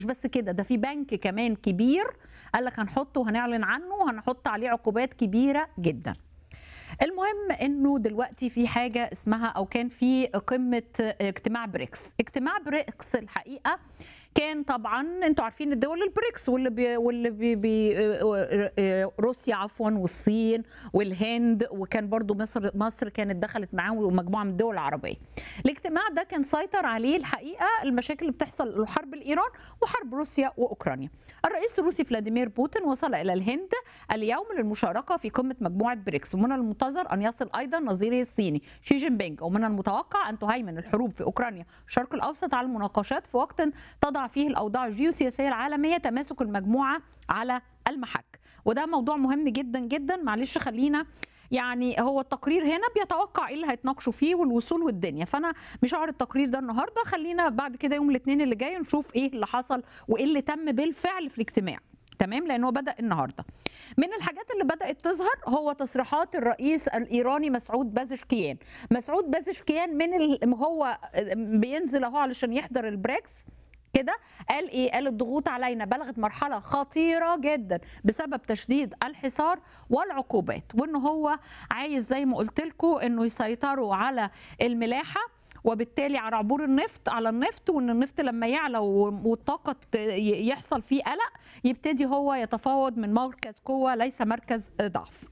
مش بس كده ده في بنك كمان كبير قال لك هنحطه وهنعلن عنه وهنحط عليه عقوبات كبيره جدا المهم انه دلوقتي في حاجه اسمها او كان في قمه اجتماع بريكس اجتماع بريكس الحقيقه كان طبعا انتوا عارفين الدول البريكس واللي بي واللي بي بي روسيا عفوا والصين والهند وكان برضو مصر مصر كانت دخلت معاهم ومجموعه من الدول العربيه. الاجتماع ده كان سيطر عليه الحقيقه المشاكل اللي بتحصل حرب الايران وحرب روسيا واوكرانيا. الرئيس الروسي فلاديمير بوتين وصل الى الهند اليوم للمشاركه في قمه مجموعه بريكس ومن المنتظر ان يصل ايضا نظيره الصيني شي جين بينج ومن المتوقع ان تهيمن الحروب في اوكرانيا والشرق الاوسط على المناقشات في وقت تضع فيه الاوضاع الجيوسياسيه العالميه تماسك المجموعه على المحك وده موضوع مهم جدا جدا معلش خلينا يعني هو التقرير هنا بيتوقع ايه اللي هيتناقشوا فيه والوصول والدنيا فانا مش هقرا التقرير ده النهارده خلينا بعد كده يوم الاثنين اللي جاي نشوف ايه اللي حصل وايه اللي تم بالفعل في الاجتماع تمام لان هو بدا النهارده من الحاجات اللي بدات تظهر هو تصريحات الرئيس الايراني مسعود بازشكيان مسعود بازشكيان من ال... هو بينزل اهو علشان يحضر البريكس كده قال ايه قال الضغوط علينا بلغت مرحله خطيره جدا بسبب تشديد الحصار والعقوبات وان هو عايز زي ما قلت لكم انه يسيطروا على الملاحه وبالتالي على عبور النفط على النفط وان النفط لما يعلى والطاقه يحصل فيه قلق يبتدي هو يتفاوض من مركز قوه ليس مركز ضعف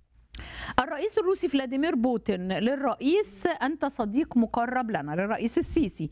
الرئيس الروسي فلاديمير بوتين للرئيس انت صديق مقرب لنا للرئيس السيسي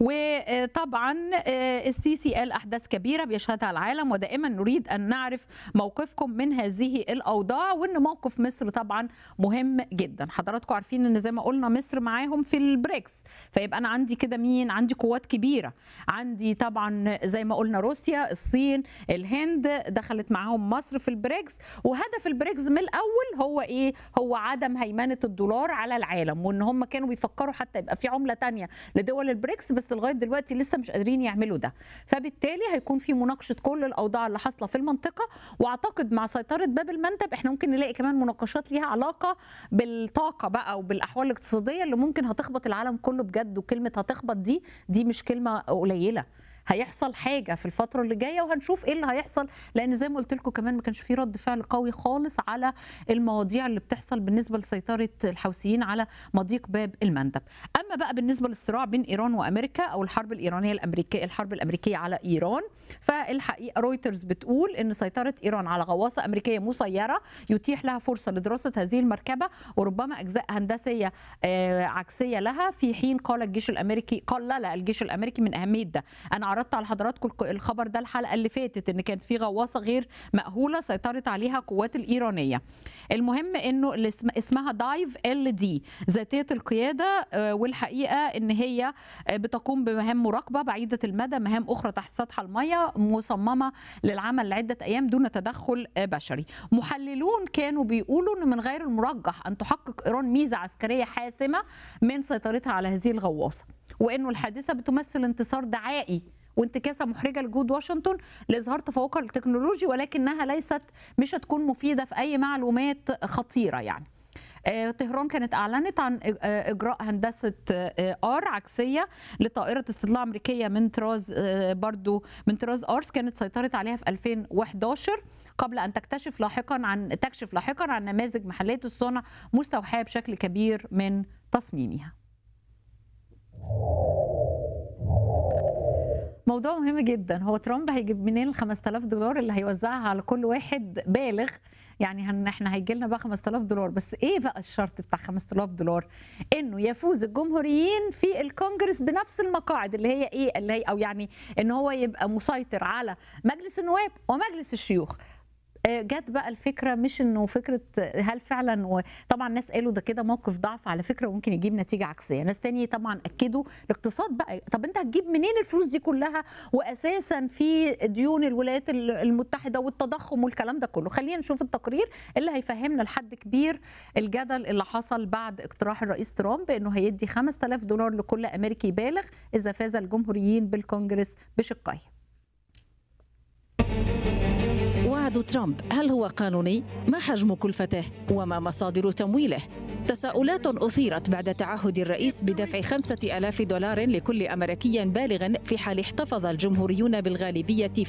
وطبعا السيسي قال احداث كبيره بيشهدها العالم ودائما نريد ان نعرف موقفكم من هذه الاوضاع وان موقف مصر طبعا مهم جدا حضراتكم عارفين ان زي ما قلنا مصر معاهم في البريكس فيبقى انا عندي كده مين عندي قوات كبيره عندي طبعا زي ما قلنا روسيا الصين الهند دخلت معاهم مصر في البريكس وهدف البريكس من الاول هو ايه هو عدم هيمنه الدولار على العالم وان هم كانوا بيفكروا حتى يبقى في عمله تانية لدول البريكس بس لغايه دلوقتي لسه مش قادرين يعملوا ده فبالتالي هيكون في مناقشه كل الاوضاع اللي حاصله في المنطقه واعتقد مع سيطره باب المندب احنا ممكن نلاقي كمان مناقشات ليها علاقه بالطاقه بقى وبالاحوال الاقتصاديه اللي ممكن هتخبط العالم كله بجد وكلمه هتخبط دي دي مش كلمه قليله هيحصل حاجه في الفتره اللي جايه وهنشوف ايه اللي هيحصل لان زي ما قلت لكم كمان ما كانش في رد فعل قوي خالص على المواضيع اللي بتحصل بالنسبه لسيطره الحوثيين على مضيق باب المندب اما بقى بالنسبه للصراع بين ايران وامريكا او الحرب الايرانيه الامريكيه الحرب الامريكيه على ايران فالحقيقه رويترز بتقول ان سيطره ايران على غواصه امريكيه مسيره يتيح لها فرصه لدراسه هذه المركبه وربما اجزاء هندسيه عكسيه لها في حين قال الجيش الامريكي قلل الجيش الامريكي من اهميه ده انا عرضت على حضراتكم الخبر ده الحلقه اللي فاتت ان كانت في غواصه غير مأهوله سيطرت عليها قوات الايرانيه المهم انه اللي اسمها دايف ال دي ذاتيه القياده والحقيقه ان هي بتقوم بمهام مراقبه بعيده المدى مهام اخرى تحت سطح الميه مصممه للعمل لعده ايام دون تدخل بشري محللون كانوا بيقولوا ان من غير المرجح ان تحقق ايران ميزه عسكريه حاسمه من سيطرتها على هذه الغواصه وانه الحادثه بتمثل انتصار دعائي وانتكاسه محرجه لجهود واشنطن لاظهار تفوقها التكنولوجي ولكنها ليست مش هتكون مفيده في اي معلومات خطيره يعني طهران كانت اعلنت عن اجراء هندسه ار عكسيه لطائره استطلاع امريكيه من طراز برضو من طراز ارس كانت سيطرت عليها في 2011 قبل ان تكتشف لاحقا عن تكشف لاحقا عن نماذج محليه الصنع مستوحاه بشكل كبير من تصميمها. موضوع مهم جدا هو ترامب هيجيب منين ال 5000 دولار اللي هيوزعها على كل واحد بالغ يعني هن احنا هيجي لنا بقى 5000 دولار بس ايه بقى الشرط بتاع 5000 دولار انه يفوز الجمهوريين في الكونجرس بنفس المقاعد اللي هي ايه اللي هي او يعني ان هو يبقى مسيطر على مجلس النواب ومجلس الشيوخ جت بقى الفكره مش انه فكره هل فعلا وطبعا ناس قالوا ده كده موقف ضعف على فكره وممكن يجيب نتيجه عكسيه ناس تاني طبعا اكدوا الاقتصاد بقى طب انت هتجيب منين الفلوس دي كلها واساسا في ديون الولايات المتحده والتضخم والكلام ده كله خلينا نشوف التقرير اللي هيفهمنا لحد كبير الجدل اللي حصل بعد اقتراح الرئيس ترامب انه هيدي 5000 دولار لكل امريكي بالغ اذا فاز الجمهوريين بالكونجرس بشقيه وعد ترامب هل هو قانوني؟ ما حجم كلفته؟ وما مصادر تمويله؟ تساؤلات أثيرت بعد تعهد الرئيس بدفع خمسة ألاف دولار لكل أمريكي بالغ في حال احتفظ الجمهوريون بالغالبية